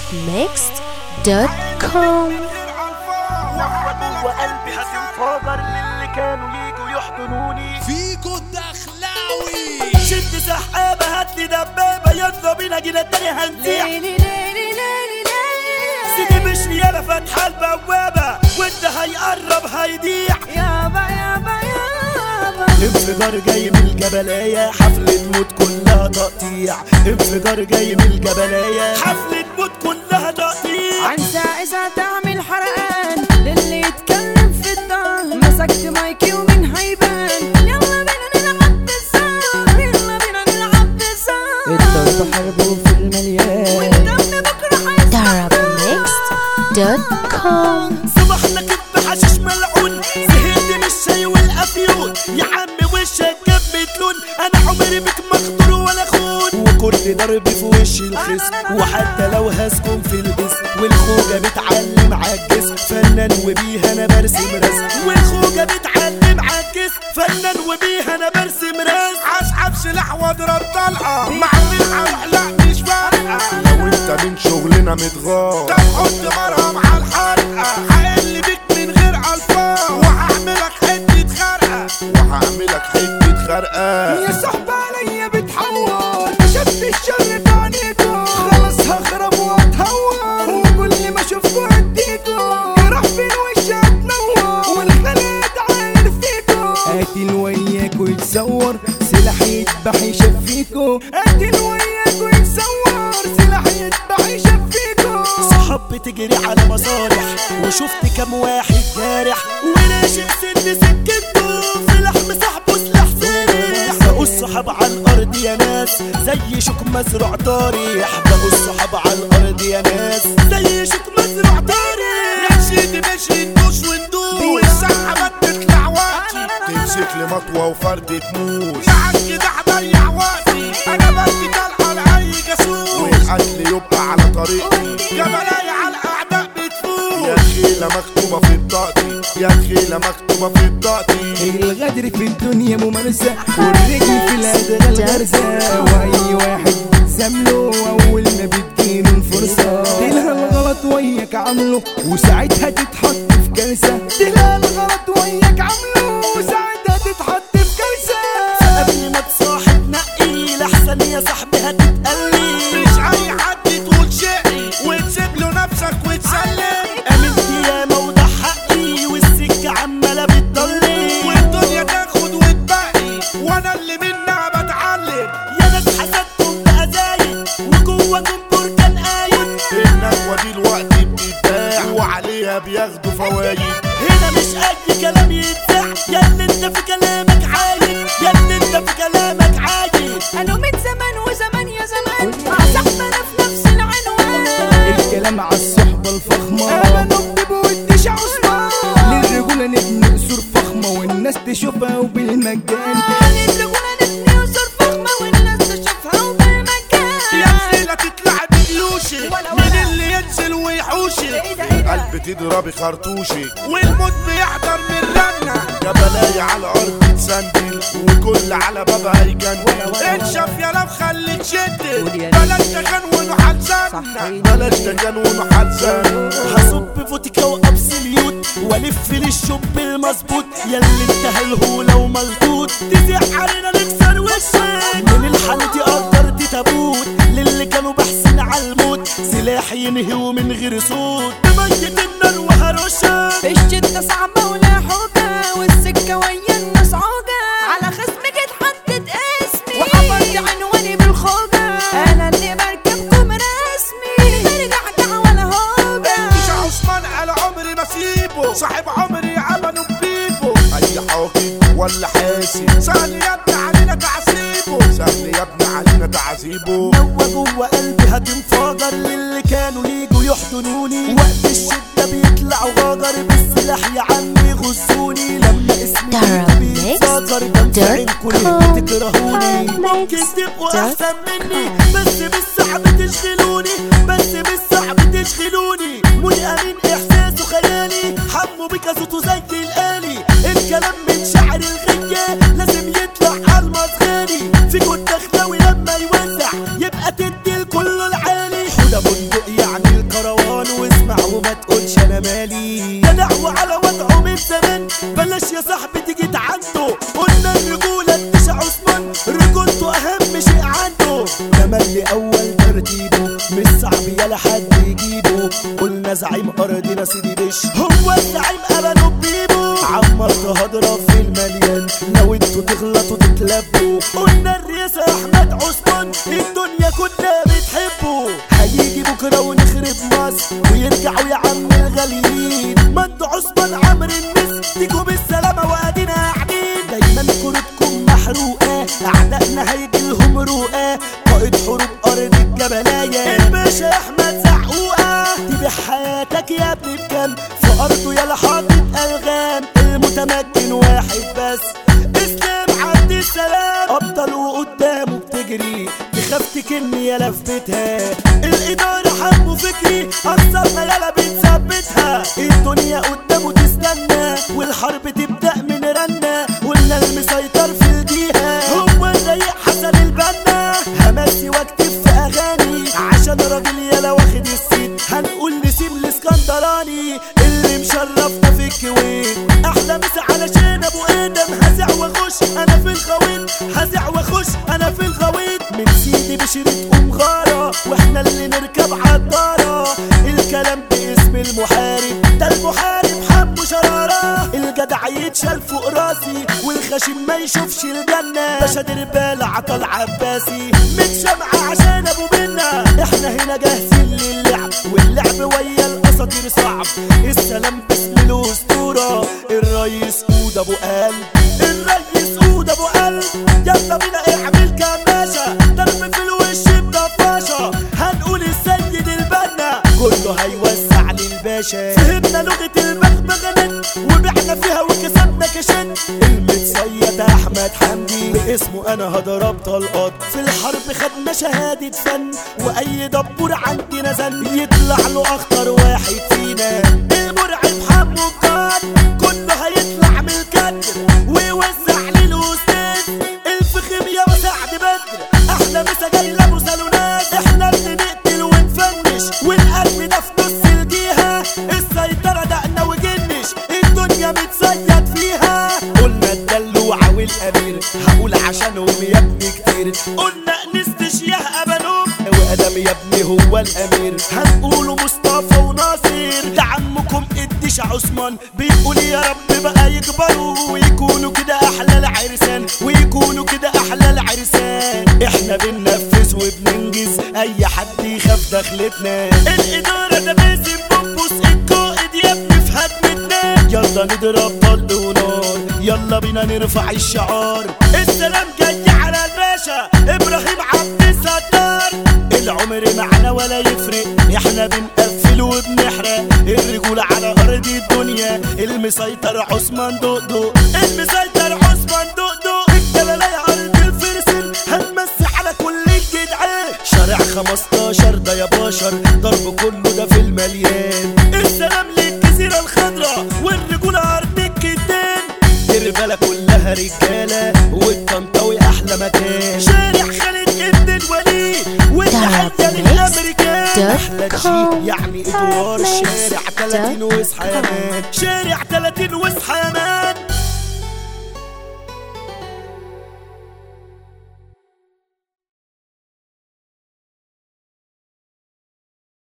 darabmixed.com وقلبي هتنفجر للي كانوا يجوا يحضنوني فيكو الدخلاوي شد سحابة هاتلي دبابة يلا بينا جينا التاني هنزيع سيدي مش يالا فاتحة البوابة وانت هيقرب هيضيع انفجار جاي من الجبلاية حفلة موت كلها تقطيع انفجار جاي من الجبلاية حفلة موت كلها تقطيع عن ساعة تعمل حرقان للي يتكلم في الدار مسكت مايكي ومين هيبان يلا بينا نلعب بالزار يلا بينا نلعب بالزار الضرب حربه في المليان والدم بكرة darabmixed.com صبحنا كب حشيش ملعون زهقت من الشاي والافيون يا عم وشك جاب متلون انا عمري بك مخطر ولا خون وكل ضرب في وش الخصم وحتى لو هسكن في الاسم والخوجه بتعلم عالجسم فنان وبيها انا برسم رسم والخوجه بتعلم عالجسم فنان وبيها انا برسم رسم اسحب سلاح واضرب طلقه مع مين هروح لا مش فارقه لو انت من شغلنا متغار طب حط مرهم على الحرقه هقل بيك من غير الفاظ وهعملك حته خرقه وهعملك حته خرقه يا صاحبي عليا بتحور شد الشر في عينيكوا خلاص هخرب واتهور وكل ما اشوفكوا اديكوا جرح بين وشي هتنور والخلق عاير فيكوا قاتل وياكوا يتصور سلاح يذبح يشفيكوا قاتل وياكوا يتصور سلاح يذبح يشفيكوا صحاب بتجري على مصالح وشفت كام واحد جارح وناشئ سن سكته في لحم صاحبه سلاح سارح بقوا الصحاب على الارض يا ناس زي شوك مزروع طارح بقوا الصحاب على الارض يا ناس زي شوك مزروع طارح نشيد مشي ندوس وندوس والسحبة بتطلع وقتي تمسك لي مطوة وفردة موس معاك كده هضيع وقتي انا بدي طلقة لأي جاسوس والقتل يبقى على طريقي جبلاي على الاعداء بتفوت يا خيلة مكتوبة في بطاقتي يا خيلة مكتوبة في بطاقتي الغدر في الدنيا ممارسة والرجل في الأدغال غرزة وأي واحد بتسامله أول ما بتجيله الفرصة تلها الغلط وياك عامله وساعتها تتحط في كارثة تلها الغلط وياك عامله وساعتها تتحط في كارثة قبل ما تصاحب نقي لحسن يا صاحبي هتتقلي مش اي حد تقول شقي وتسيب له نفسك وتسلم امنت يا موضع حقي والسكة عمالة بتضلي والدنيا تاخد وتبقي وانا اللي منها بتعلم يا ناس حسدتم بقى زايد وجواكم بركان قايد النجوى دي الوقت بتتباع وعليها بياخدوا فوايد هنا مش اي كلام يتسع يا اللي انت في كلامك عايد يا اللي انت في كلامك عايد أنا من زمان وزمان يا زمان مع صاحبنا في نفس العنوان الكلام على الصحبة الفخمة أنا نكتب وديش عثمان للرجولة نبني قصور فخمة والناس تشوفها وبالمجان للرجولة نبني قصور فخمة والناس تشوفها وبالمجان يا خيلة تطلع بجيوشي من اللي ينزل ويحوشي قلب تضربي خرطوشي والموت بيحضر من رنة جبلاية على الارض تسندل وكل على بابها يجنن انشف يا لو خليك شدل بلاش تجنون وحلزان بلاش تجنون وحلزان هصب فوتيكا وابسليوت والف للشوب المظبوط يا اللي انت هالهولة وملطوط تزيح علينا نكسر وشك من الحالة تقدر تتابوت للي كانوا بحسن على الموت سلاح ينهي ومن غير صوت بميت النار وهرشك الشدة صعبة ولا حوجة والسكة ويا الناس عوجة على خصمك اتحدد اسمي وحفرت عنواني بالخوجة أنا اللي بركبكم رسمي برجع ولا هوجة مش عثمان على عمري ما سيبه صاحب عمري عمله بيبه اي حاكم ولا حاسب سهل يا ابني علينا تعذيبه سهل يا ابني علينا تعذيبه نوى جوه قلبي هتنفجر للي كانوا يجوا يحضنوني وقت الشدة بيطلعوا غجر بالسلاح يا عمي غزوني لما اسمي بيتصدر بنسى عينكوا ليه بتكرهوني ممكن تبقوا احسن مني بس بالصعب تشغلوني بس بالصعب تشغلوني منى امين احساسه خيالي حمو بك صوته زي الالي الكلام من شعر الغية لازم يطلع على المصغري فيكوا الدخلاوي لما يوزع يبقى تدي الكل العالي حوده بندق يعني وما تقولش انا مالي جدع وعلى وضعه من زمان بلاش يا صاحبي تيجي عنده قلنا الرجولة الدشا عثمان رجولته اهم شيء عنده ده اللي اول ترتيبه مش صعب يلا حد يجيبه قلنا زعيم ارضنا سيدي بش هو الزعيم ابانو بيبو عمرت هضرب في المليان لو انتوا تغلطوا تتلبوا قلنا الرئيس احمد عثمان الدنيا كلها بتحبه هيجي بكره ونخرب مصر ويرجعوا يا عم الغاليين مد عثمان عمرو الناس تيجوا بالسلامه وادينا قاعدين دايما كروتكم محروقه اعدائنا هيجي لهم روقه قائد حروب ارض الجبلايه الباشا احمد زعقوقه تبيع حياتك يا ابني بكام في ارضه يا حاطط الغام المتمكن واحد بس اسلام عبد السلام ابطال وقدامه بتجري تخاف تكني يا لفتها الاداره حمو فكري اكثر ما يلا بتثبتها الدنيا قدامه تستنى والحرب تبدا من رنه قلنا المسيطر في الجهه هو الرايق حسن البنا همسي واكتب في اغاني عشان راجل يلا واخد السيت هنقول نسيب الاسكندراني اللي مشرفنا في الكويت احلى مسا علشان ابو ادم هزع واخش انا في الغويط هزع واخش انا في الغويط من سيدي بشرة ام غارة واحنا اللي نركب عالدارة الكلام باسم المحارب ده المحارب حبه شرارة الجدع يتشال فوق راسي والخشم ما يشوفش الجنة باشا دربال عطل عباسي متشمعة عشان ابو منا احنا هنا جاهزين للعب واللعب ويا الاساطير صعب السلام باسم الاسطورة الرئيس قود ابو قلب الرئيس قود ابو قلب يلا بينا اعمل كماشة ضرب في الوش بطفاشة هنقول السيد البنا كله هيوسع للباشا فهمنا لغة البغبغنات وبعنا فيها وكسبنا كشن المتصيد احمد حمدي باسمه انا هضرب طلقات في الحرب خدنا شهادة فن واي دبور عندنا زن يطلع له اخطر واحد فينا المرعب حمو كان كله هيطلع من الكدر ويوزع للاستاذ الفخم يا سعد بدر احلى مسا جاي لابو سالونات احنا اللي نقتل ونفنش والقلب ده في نص الجهه السيطره دقنا وجنش الدنيا متصيد فيها قلنا الدلوعه والامير هقول عشانهم يا ابني كتير قلنا انست شياه ابانوم وادم يا ابني هو الامير هنقوله مصطفى وناصر ده عمكم الدش عثمان بيقول يا رب بقى يكبروا ويكونوا كده احلى العرسان ويكونوا كده احلى العرسان احنا بننفذ وبننجز اي حد يخاف دخلتنا الاداره ده باسم بوبوس القائد يا ابني في هدمتنا يلا نضرب طلق ونار يلا بينا نرفع الشعار السلام جاي على الباشا ابراهيم عبد الستار العمر معنا ولا يفرق احنا بنقفل وبنحرق الرجولة على ارض الدنيا المسيطر عثمان دودو المسيطر عثمان دودو الجلالة يا ارض الفرسن هنمسي على كل الجدعان شارع 15 ده يا بشر ضرب كله ده في المليان السلام للجزيرة الخضراء والرجولة ارض الكتان الرجالة كلها رجالة والطنطاوي أحلى مكان شارع خالد ابن الوليد والتحية للأمريكان أحلى com. شيء يعني إدوار شارع 30 واصحى يا مان شارع 30 واصحى يا مان